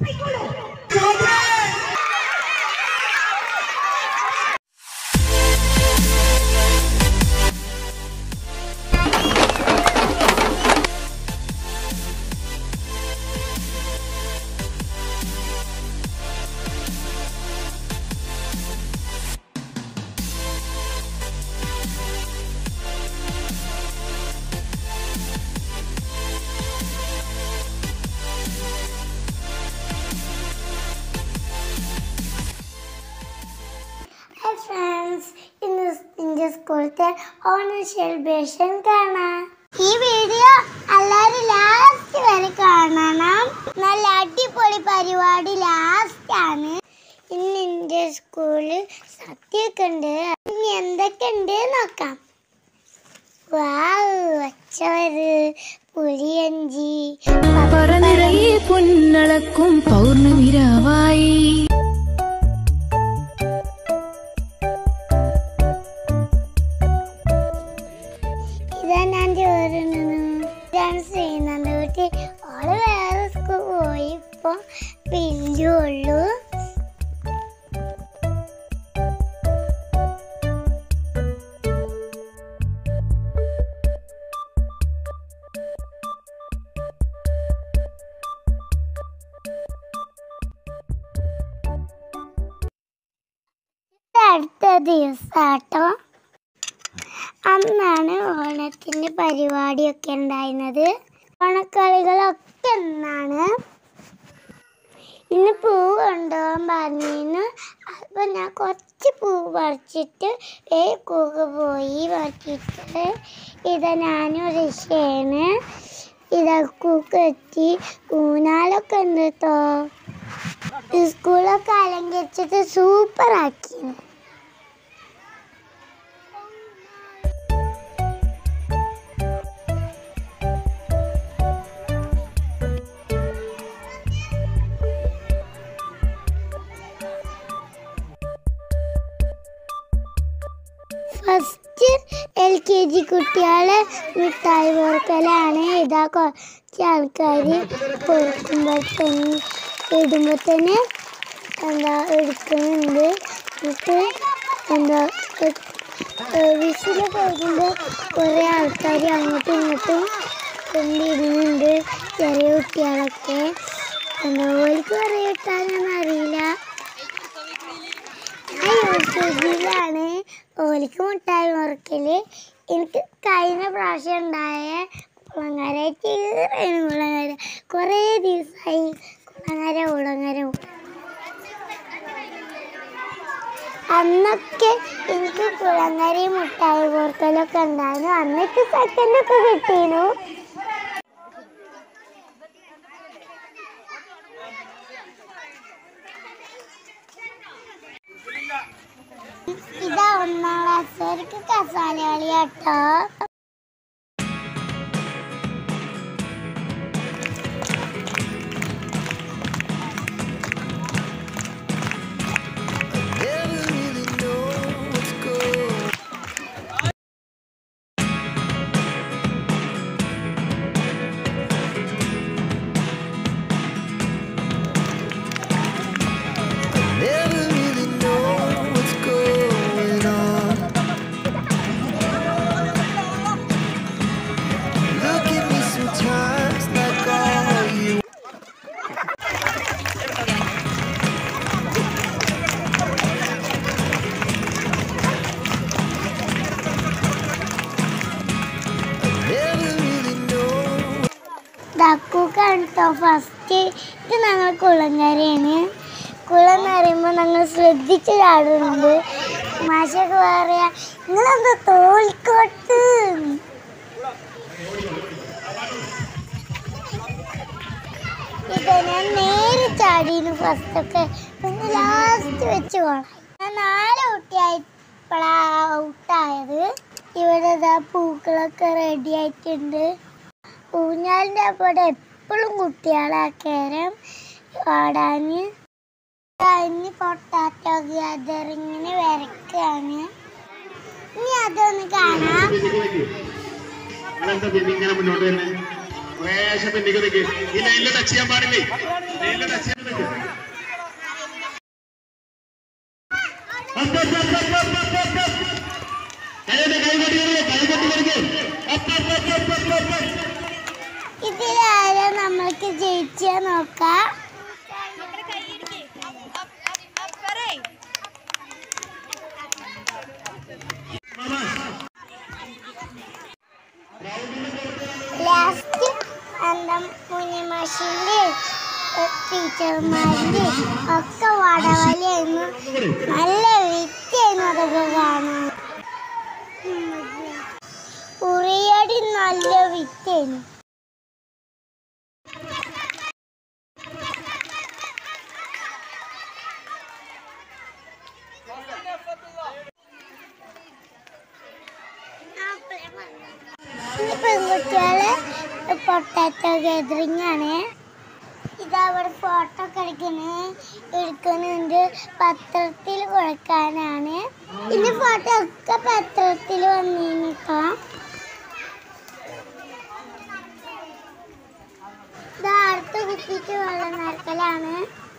Hi friends ഇന്ന് India സ്കൂളത്തെ Onam celebration കാണാം ഈ വീഡിയോ എല്ലാവരും ലാസ്റ്റ് വരെ കാണണം നല്ല അടിപൊളി പരിപാടി ലാസ്റ്റ് ആണ് ഇന്ന് ഇന്ത്യ സ്കൂളിൽ സദ്യയൊക്കെ ഉണ്ട് ഇനി എന്തൊക്കെ ഉണ്ട് നോക്കാം വാവ് അച്ചവര് പുളിയഞ്ചി പറനിറയെ പൊന്നളക്കും പൗർണമിരാവായി ഇതാ ഞാൻ ചോറുന്നത് ഇതാണ് ശ്രീനന്ദ കുട്ടി ഓള് വേറെ സ്കൂൾ പോയി ഇപ്പൊ പില്ലുള്ളൂ അടുത്ത ദിവസാട്ടോ അന്നാണ് ഓണത്തിന്റെ പരിപാടിയൊക്കെ ഉണ്ടായിരുന്നത് ഓണക്കളികളൊക്കെ എന്നാണ് ഇന്ന് പൂ കൊണ്ടുപോകാൻ പറഞ്ഞിരുന്നു അപ്പോൾ ഞാൻ കുറച്ച് പൂ പറിച്ചിട്ട് ഏ കൂക്ക് പോയി പറിച്ചിട്ട് ഇതാ ഞാനും രക്ഷയാണ് ഇതാ കൂക്ക് എത്തി ഊനാലൊക്കെ ഉണ്ട് കേട്ടോ സ്കൂളൊക്കെ അലങ്കരിച്ചിട്ട് സൂപ്പർ ആക്കിയത് ഫസ്റ്റ് എൽ കെ ജി കുട്ടികളെ മിഠായി പൊറുക്കലാണ് ഇതാ കുറച്ച് ആൾക്കാർ പൊറുക്കുമ്പോഴത്തേന് ഇടുമ്പോഴത്തേന് എന്താ എടുക്കുന്നുണ്ട് എന്നിട്ട് എന്താ വിസില് പോകുമ്പോൾ കുറേ ആൾക്കാർ അങ്ങോട്ടും ഇങ്ങോട്ടും കൊണ്ടിടുന്നുണ്ട് ചെറിയ കുട്ടികളൊക്കെ എന്താ ഓർക്ക് കുറേ കിട്ടാനൊന്നും അറിയില്ല ഞാൻ യൂട്യൂബിലാണ് ഓലിക്ക് മുട്ടായി മുറിക്കല് എനിക്ക് കഴിഞ്ഞ പ്രാവശ്യം ഉണ്ടായ കുളങ്ങര തീരെയാണ് കുളങ്ങര കുറേ ദിവസമായി കുളങ്ങര കുളങ്ങര അന്നൊക്കെ എനിക്ക് കുളങ്ങരയും മുട്ടായി മുറിക്കലൊക്കെ ഉണ്ടായിരുന്നു അന്നൊക്കെ സെക്കൻഡൊക്കെ കിട്ടിയിരുന്നു ഇതാ ഒന്നാം ക്ലാസ്സുകാർക്ക് കസാല കളിയാട്ടോ Never really know what's going on. Look at me sometimes like all you never really know ദക്കൂക്കാണ് കേട്ടോ ഫസ്റ്റ് ഇത് ഞങ്ങൾ കുളങ്കരയാണ് കുളം എന്ന് പറയുമ്പോൾ ഞങ്ങൾ ശ്രദ്ധിച്ച് ചാടുന്നുണ്ട് മാഷൊക്കെ പറയാ നിങ്ങളെന്താ തോൽക്കോട്ട് ഇത് ഞാൻ നേരെ ചാടിയിരുന്നു ഫസ്റ്റൊക്കെ പിന്നെ ലാസ്റ്റ് വെച്ച് പോണം ഞാൻ നാല് കുട്ടിയായപ്പോഴാ ഔട്ടായത് ഇവിടെ ഇതാ പൂക്കളൊക്കെ റെഡി ആയിട്ടുണ്ട് ഊഞ്ഞാലിൻ്റെ അവിടെ എപ്പോഴും കുട്ടികളാക്കേരം പാടാന് ഇനി പൊട്ടാറ്റോ ഗ്യാതറിങ്ങിന് വരക്കാണ് ഇനി അതൊന്ന് കാണാം അതെന്താ പിന്നെ ഇങ്ങനെ മുന്നോട്ട് തന്നെ ലേശം പിന്നിക്ക് നിൽക്ക് ഈ ലൈനിൽ ടച്ച് ചെയ്യാൻ പാടില്ലേ ലൈനിൽ ടച്ച് ചെയ്യാൻ നിൽക്ക് up, up, up, up, up, up, up, up. കൈകൊണ്ട് കൈ കൊട്ടി കൊടുക്ക്, കൈ കൊട്ടി കൊടുക്ക്. Up, up, up, up, up, up. ഇതിലാരാ നമ്മൾക്ക് ജയിച്ചാ നോക്കാം ലാസ്റ്റ് എന്താ മുനിമാഷിന്റെ ടീച്ചർമാരിന്റെ ഒക്കെ വടവലിയായിരുന്നു നല്ല വിറ്റായിരുന്നു അതൊക്കെ കാണാൻ ഉറിയടി നല്ല വിറ്റായിരുന്നു ഈ പെൺകുട്ടികള് പൊട്ടാറ്റോ ഗാദറിംഗ് ആണ് ഇതവിടെ ഫോട്ടോ ഒക്കെ എടുക്കണേ എടുക്കുന്നുണ്ട് പത്രത്തിൽ കൊടുക്കാനാണ് ഇനി ഫോട്ടോ ഒക്കെ പത്രത്തിൽ വന്നിരിക്കാം ഇത് അടുത്ത കുപ്പിക്ക് വെള്ളം നിറക്കലാണ്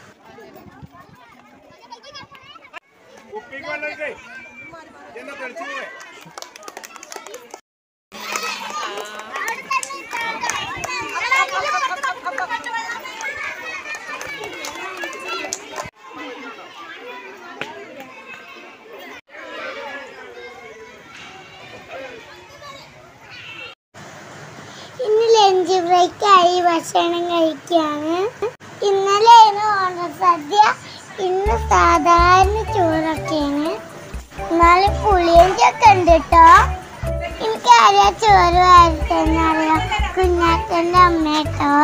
ഇന്ന് ലഞ്ച് ബ്രേക്ക് ആയി ഭക്ഷണം കഴിക്കുകയാണ് ഇന്നലെയായിരുന്നു ഓണസദ്യ ഇന്ന് സാധാരണ ചോറൊക്കെയാണ് എന്നാലും പുളിയഞ്ചൊക്കെ ഉണ്ട് കേട്ടോ എനിക്ക് ആരാ ചോറ് വാരിട്ടെന്നറിയാം കുഞ്ഞാറ്റൻ്റെ അമ്മ കേട്ടോ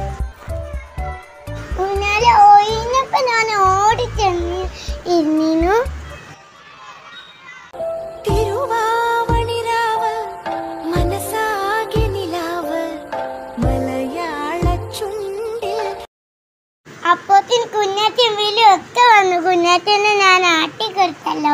കുഞ്ഞാല് ഒഴിഞ്ഞപ്പോ ഞാൻ ഓടിച്ചെന്ന് ഇരുന്നിനു തിരുവാവണിരാവ് മനസ്സാകെ നിലാവ് മലയാള ചുണ്ടിൽ അപ്പോത്തിന് കുഞ്ഞാറ്റൻ വിലു ഒക്കെ വന്നു കുഞ്ഞാറ്റനെ ഞാൻ ആട്ടിക്കൊടുത്തല്ലോ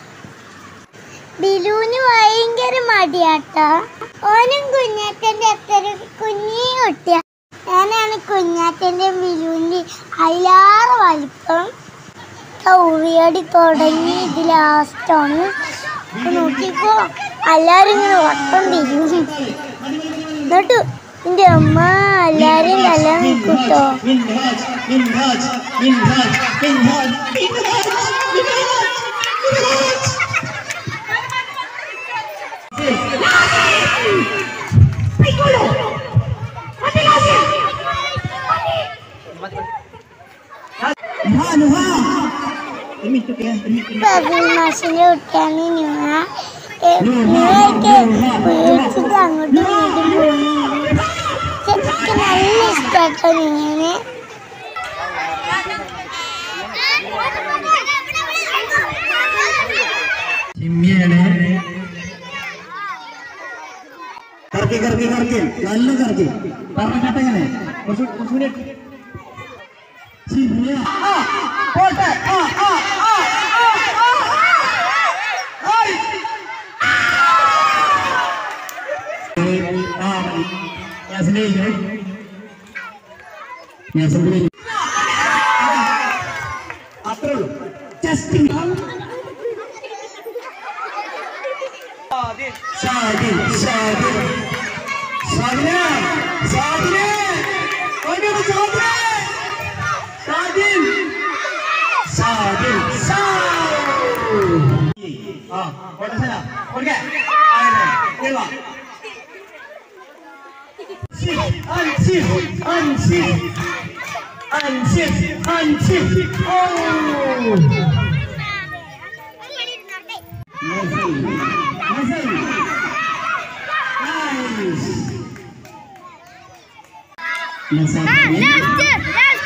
ബിലുവിന് ഭയങ്കര മടിയാട്ടോ ഓനും കുഞ്ഞാറ്റന്റെ അത്ര കുഞ്ഞി കുട്ടിയ ഞാനാണ് കുഞ്ഞാറ്റന്റെ ബിലുവിന്റെ അയിലാറ് വലിപ്പം ഉറിയടി തുടങ്ങി ഇത് ലാസ്റ്റാണ് നോക്കിക്കോ എല്ലാരും ഇങ്ങനെ വട്ടം തിരിഞ്ഞു എന്നിട്ട് എന്റെ അമ്മ എല്ലാരെയും കല്യാണം നിൽക്കൂട്ടോ മിൻഹാജ്, മിൻഹാജ്, മിൻഹാജ്, മിൻഹാജ്, മിൻഹാജ്, മിൻഹാജ്, മിൻഹാജ്. നുഹാ, നുഹാ. ഒരു മിനിറ്റ് ഒക്കെ, ഒരു മിനിറ്റ്. പ്രവീൺ മാഷിന്റെ കുട്ടിയാണ് ന്യൂഹ ന്യൂഹയൊക്കെ പേടിച്ചിട്ട് അങ്ങോട്ടും ഇങ്ങോട്ടും പോകുന്നുണ്ട് എനിക്ക് നല്ല ഇഷ്ടമാട്ടോ ന്യൂഹനെ ചിമ്മിയാണ് കറക്കി കറക്കി കറക്കി നല്ല കറക്കി പറഞ്ഞിട്ട് എങ്ങനെ കുറച്ച് കുറച്ചുകൂടി ചിമ്മിയ ആ, പോട്ടെ ആ ആ ആ ആ ആ ആയ്. ആ, യാസിലേക്ക്. യാസിലേക്ക്. അത്രേ ഉള്ളൂ ജസ്റ്റ് ഷാദി ഷാദി ഷാദിന ഷാദിന ഓടിയോട് ഷാദിന ഷാദിൻ ഷാദിൻ ഷാദി ആ ഓട്ടെ സന ഓടിക്കേ ആയിരം കേൾവാ അൻസി അൻസി അൻസി അൻസി ഓ Nothing. Nothing. Nice. Nothing.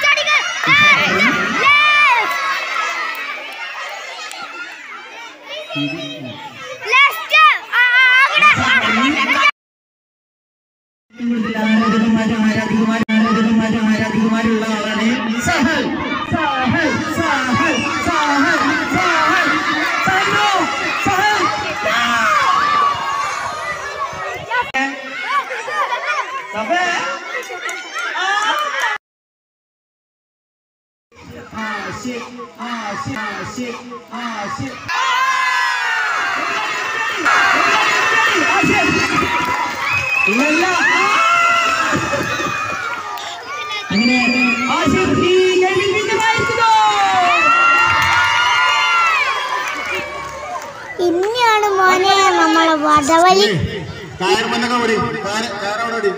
ആരാധകന്മാരും ആരാധികുമാരും ആരാധകന്മാരും ആരാധികുമാരുള്ള ആളാണ് സഹൽ സഹൽ സഹൽ സഹൽ സഹൽ സഹലോ സഹൽ സഫേ ഇല്ലല്ല അങ്ങനെ ആസിഫ് ഈ ഗെയിമിൽ വിജയമായിരിക്കുന്നു ഇനിയാണ് മോനെ നമ്മളെ വടവലി കയർ മണ്ണൊക്കെ ഓടി കയറവിടെ ഓടി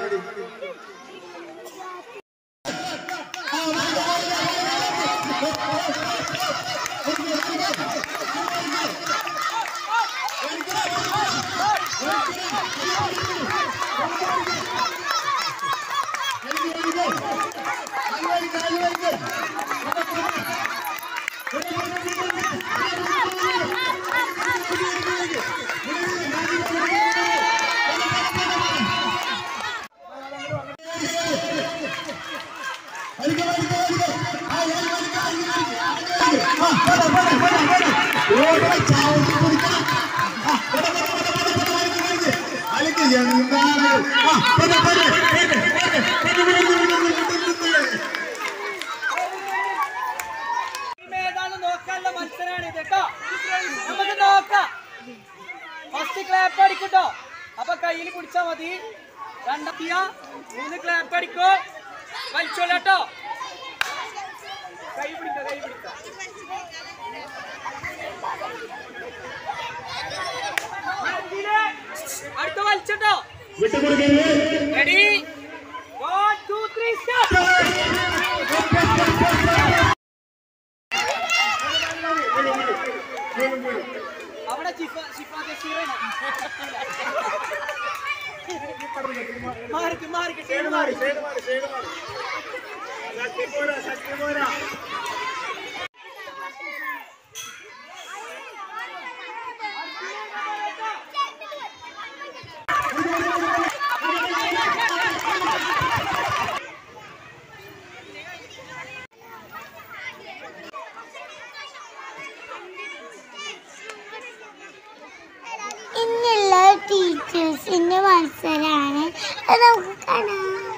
ഏതാണ്ട് നോക്കാനുള്ള മത്സരമാണ് ഇത് കേട്ടോ നമുക്ക് നോക്കാം ഫസ്റ്റ് ക്ലാപ്പ് അടിക്കട്ടോ അപ്പൊ കയ്യിൽ പിടിച്ചാ മതി രണ്ടെത്തിയ മൂന്ന് ക്ലാപ്പ് അടിക്കോ വലിച്ചോളട്ടോ കൈ പിടിക്ക കൈ പിടിക്ക അടുത്ത വലിച്ചട്ടോ വിട്ടുകൊടുക്കരുത് ready one two three start അവിടെ ഷിഫ ഷിഫ ജസീറാണ് മാറിക്ക് മാറിക്ക് സൈഡ് മാറി ഇന്നുള്ള ടീച്ചേഴ്സിന്റെ മത്സരമാണ് അത് നമുക്ക് കാണാം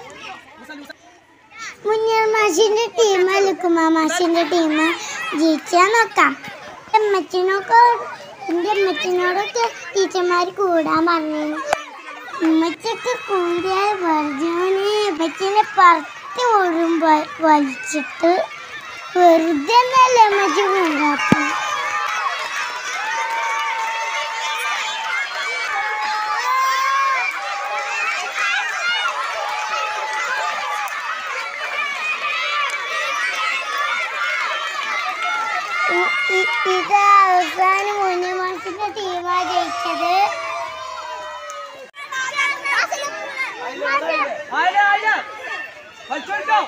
മുന്നിൽ മാഷിന്റെ ടീം ലുക്കുമ മാഷിന്റെ ടീം ജയിച്ചാൽ നോക്കാം അമ്മച്ചിനൊക്കെ എൻ്റെ അമ്മച്ചിനോടൊക്കെ ടീച്ചർമാർ കൂടാൻ പറഞ്ഞു ഉമ്മച്ചൊക്കെ കൂടിയാൽ പറഞ്ഞോനെ അമ്മച്ചിനെ പറത്തി ഓടും വ- വലിച്ചിട്ട് വെറുതെ ഒന്നല്ല അമ്മച്ചി കൂടാത്തത് ഇ- ഇ- ഇത് അവസാനം മൂന്ന് മാസത്തിന്റെ ടീമാ ജയിച്ചത് ആയില്ല ആയില്ല വലിച്ചോട്ടോ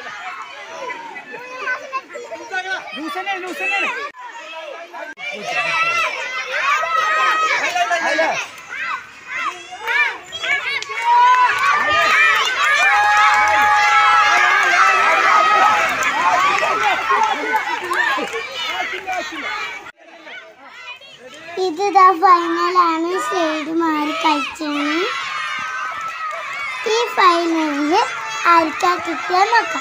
ലൂസനെ ലൂസനെ ഇത് ദാ ഫൈനലാണ് സൈഡ് മാറി കളിച്ചത് ഈ ഫൈനലിൽ ആർക്കാ കിട്ടിയാൽ നോക്കാം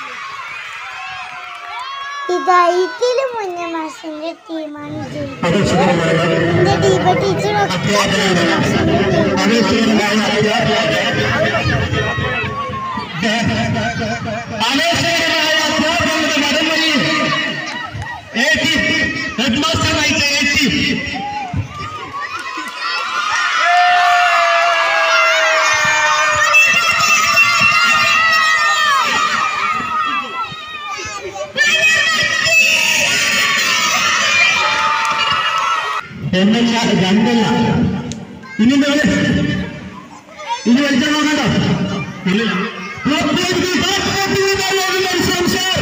ഇതാ ഇതില് മുന്നേ മാസിന്റെ ടീമാണ് ജയിച്ചത് എന്റെ ദീപ ടീച്ചറൊക്കെ മാസിന്റെ ടീമാണ് അനേശ്വരനായ അധ്യാപകരുടെ മടങ്ങി ഹെഡ് മാസ്റ്റർ നയിച്ച എ ഒന്നല്ല രണ്ടല്ല ഇനി എന്താ കളി? ഇനി വലിച്ചാൽ നോക്കണ്ടോ ഇല്ലില്ല സംശയം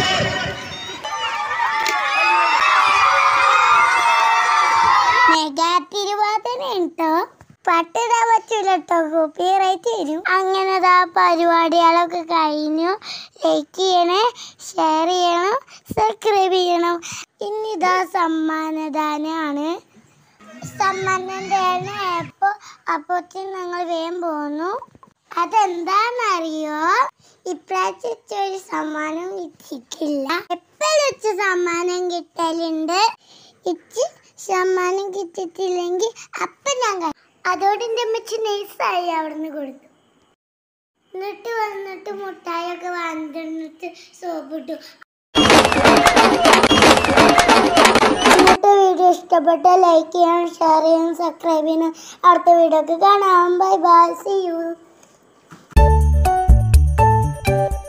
മെഗാ തിരുവാതിര കേട്ടോ പട്ടിടാൻ പറ്റൂല കേട്ടോ കോപ്പി റൈറ്റ് തരും അങ്ങനെ ദാ പരിപാടികളൊക്കെ കഴിഞ്ഞു ലൈക്ക് ചെയ്യണേ ഷെയർ ചെയ്യണം സബ്സ്ക്രൈബ് ചെയ്യണം ഇന്നിതാ സമ്മാനദാനമാണ് സമ്മാനദാനം ആയപ്പോൾ അപ്പോഴത്തേക്കും ഞങ്ങൾ വേഗം പോന്നു അതെന്താണെന്നറിയോ ഇപ്രാവശ്യത്തെ ഒരു സമ്മാനം കിട്ടിയിട്ടില്ല എപ്പോ കപ്പൽ വെച്ച് സമ്മാനം കിട്ടലുണ്ട് ഇച്ച് സമ്മാനം കിട്ടിയിട്ടില്ലെങ്കിൽ അപ്പം ഞാൻ ക- അതോടെ എൻ്റെ അമ്മച്ചി നൈസായി അവിടുന്ന് കൊടുത്തു എന്നിട്ട് വന്നിട്ട് മുട്ടായൊക്കെ വാങ്ങിട്ട് സോപ്പിട്ടു ഇന്നത്തെ വീഡിയോ ഇഷ്ടപ്പെട്ട ലൈക്ക് ചെയ്യണം ഷെയർ ചെയ്യണം സബ്സ്ക്രൈബ് ചെയ്യണം അടുത്ത വീഡിയോക്ക് കാണാം ബൈ ബൈ സി യു